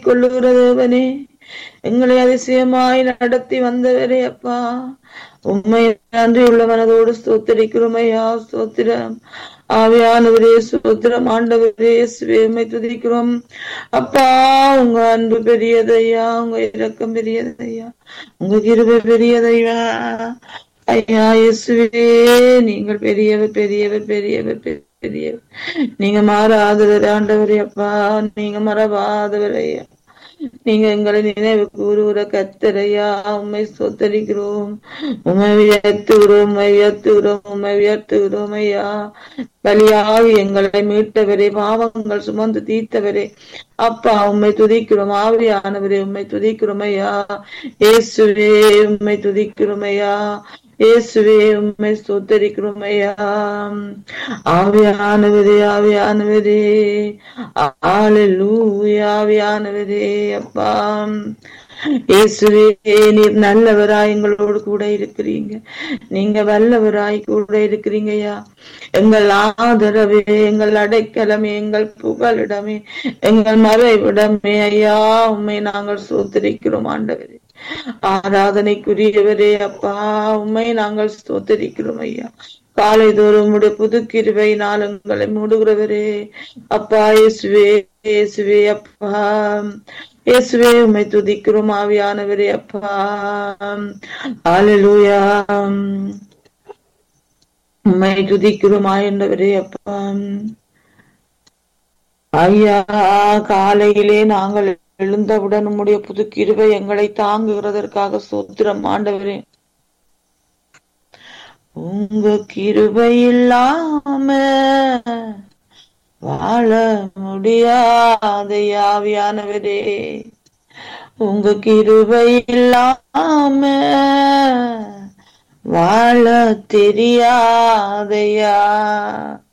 கொள்ளுகிற தேவனே எங்களை அதிசயமாய் நடத்தி வந்தவரே அப்பா உண்மை நன்றி உள்ள மனதோடு ஸ்தோத்திரிக்கிறோம் ஐயா ஸ்தோத்திரம் ஆவியானவரே ஸ்தோத்திரம் ஆண்டவரே சுவேமை துதிக்கிறோம் அப்பா உங்க அன்பு பெரியதையா உங்க இரக்கம் பெரியதையா உங்க கிருபை பெரியதையா ஐயா இயேசுவே நீங்கள் பெரியவர் பெரியவர் பெரியவர் பெரியவர் நீங்க மாறாதவர் ஆண்டவரே அப்பா நீங்க மறவாதவர் ஐயா நீங்க எங்களை நினைவு கூறுகிற கத்தரையா உண்மை சொத்தரிக்கிறோம் உண்மை உயர்த்துகிறோம் உண்மை உயர்த்துகிறோம் உண்மை உயர்த்துகிறோம் ஐயா பலியாகி எங்களை மீட்டவரே பாவங்கள் சுமந்து தீர்த்தவரே அப்பா உண்மை துதிக்கிறோம் ஆவியானவரே உண்மை துதிக்கிறோம் ஐயா இயேசுவே உண்மை துதிக்கிறோம் ஐயா இயேசுவே உண்மை ஸ்தோத்தரிக்கிறோம் ஐயா ஆவியானவரே ஆவியானவரே ஆலலூயா ஆவியானவரே அப்பா இயேசுவே நீர் நல்லவராய் எங்களோடு கூட இருக்கிறீங்க நீங்க வல்லவராய் கூட இருக்கிறீங்க ஐயா எங்கள் ஆதரவே எங்கள் அடைக்கலமே எங்கள் புகலிடமே எங்கள் மறைவிடமே ஐயா உண்மை நாங்கள் சோத்தரிக்கிறோம் ஆண்டவரே ஆராதனைக்குரியவரே அப்பா உண்மை நாங்கள் ஸ்தோத்தரிக்கிறோம் ஐயா காலை தோறும் உடைய புது கிருபை நாளுங்களை மூடுகிறவரே அப்பா இயேசுவே இயேசுவே அப்பா இயேசுவே உம்மை துதிக்கிறோம் ஆவியானவரே அப்பா ஹalleluya உம்மை துதிக்கிறோம் ஆண்டவரே அப்பா ஐயா காலையிலே நாங்கள் எழுந்தவுடன் உம்முடைய புது கிருபை எங்களை தாங்குகிறதற்காக சோத்திரம் ஆண்டவரே உங்க கிருபை இல்லாம வாழ முடியாத யாவியானவரே உங்க கிருபை இல்லாம வாழ தெரியாதையா